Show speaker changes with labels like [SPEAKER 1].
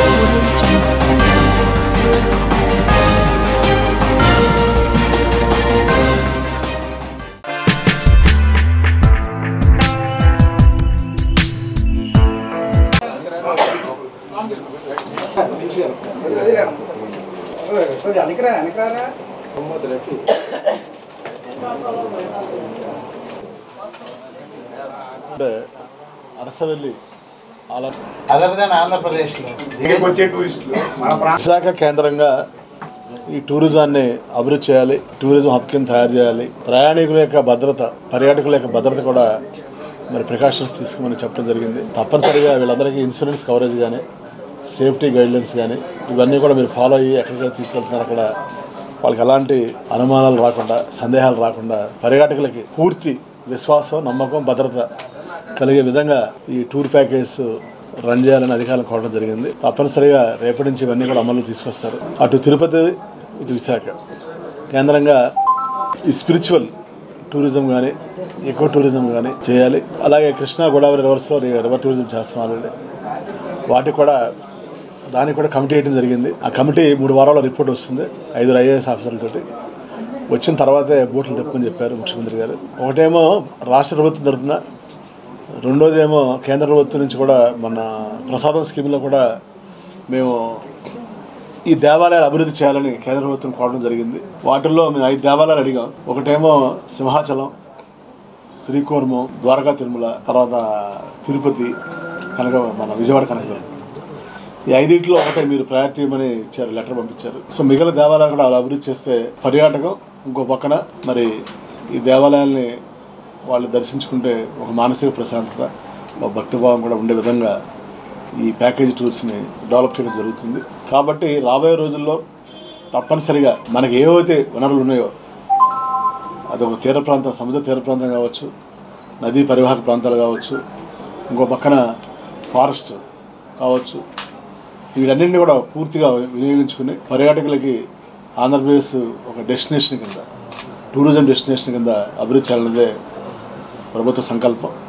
[SPEAKER 1] అంటే అరసవెల్లి అలా
[SPEAKER 2] other then ఆంధ్రప్రదేశ్లో
[SPEAKER 3] ఇక్కడికి వచ్చే టూరిస్టులు మన ప్రాంతం
[SPEAKER 1] విశాఖ కేంద్రంగా ఈ టూరిజాన్ని అభివృద్ధి చేయాలి టూరిజం హబ్ కింద తయారు చేయాలి ప్రయాణికుల యొక్క భద్రత పర్యాటకుల యొక్క భద్రత కూడా మరి ప్రికాషన్స్ తీసుకోమని చెప్పడం జరిగింది తప్పనిసరిగా వీళ్ళందరికీ ఇన్సూరెన్స్ కవరేజ్ కానీ సేఫ్టీ గైడ్లైన్స్ కానీ ఇవన్నీ కూడా మీరు ఫాలో అయ్యి ఎక్కడికైతే తీసుకెళ్తున్నారు అక్కడ వాళ్ళకి ఎలాంటి అనుమానాలు రాకుండా సందేహాలు రాకుండా పర్యాటకులకి పూర్తి విశ్వాసం నమ్మకం భద్రత కలిగే విధంగా ఈ టూర్ ప్యాకేజ్ రన్ చేయాలని అధికారులు కోరడం జరిగింది తప్పనిసరిగా రేపటి నుంచి ఇవన్నీ కూడా అమలు తీసుకొస్తారు అటు తిరుపతి ఇటు విశాఖ కేంద్రంగా ఈ స్పిరిచువల్ టూరిజం కానీ ఎకో టూరిజం కానీ చేయాలి అలాగే కృష్ణా గోదావరి రివర్స్లో రివర్ టూరిజం చేస్తున్నాం ఆల్రెడీ వాటికి కూడా దానికి కూడా కమిటీ వేయడం జరిగింది ఆ కమిటీ మూడు వారాల రిపోర్ట్ వస్తుంది ఐదుగురు ఐఏఎస్ ఆఫీసర్లతోటి వచ్చిన తర్వాతే బోట్లు తెప్పని చెప్పారు ముఖ్యమంత్రి గారు ఒకటేమో రాష్ట్ర ప్రభుత్వం తరఫున రెండోది ఏమో కేంద్ర ప్రభుత్వం నుంచి కూడా మన ప్రసాదం స్కీమ్లో కూడా మేము ఈ దేవాలయాలు అభివృద్ధి చేయాలని కేంద్ర ప్రభుత్వం కోరడం జరిగింది వాటిల్లో మేము ఐదు దేవాలయాలు అడిగాం ఒకటేమో సింహాచలం శ్రీకూర్మం ద్వారకా తిరుమల తర్వాత తిరుపతి కనక మన విజయవాడ కనకదుర్గం ఈ ఐదింట్లో ఒకటే మీరు ప్రయారిటీ ఇవ్వమని ఇచ్చారు లెటర్ పంపించారు సో మిగిలిన దేవాలయాలు కూడా అలా అభివృద్ధి చేస్తే పర్యాటకం ఇంకో పక్కన మరి ఈ దేవాలయాల్ని వాళ్ళు దర్శించుకుంటే ఒక మానసిక ప్రశాంతత ఒక భక్తిభావం కూడా ఉండే విధంగా ఈ ప్యాకేజ్ టూర్స్ని డెవలప్ చేయడం జరుగుతుంది కాబట్టి రాబోయే రోజుల్లో తప్పనిసరిగా మనకి ఏవైతే వనరులు ఉన్నాయో అది ఒక తీర ప్రాంతం సముద్ర తీర ప్రాంతం కావచ్చు నదీ పరివాహక ప్రాంతాలు కావచ్చు ఇంకో పక్కన ఫారెస్ట్ కావచ్చు వీటన్నింటినీ కూడా పూర్తిగా వినియోగించుకుని పర్యాటకులకి ఆంధ్రప్రదేశ్ ఒక డెస్టినేషన్ కింద టూరిజం డెస్టినేషన్ కింద అభివృద్ధి చేయాలన్నదే ప్రభుత్వ సంకల్పం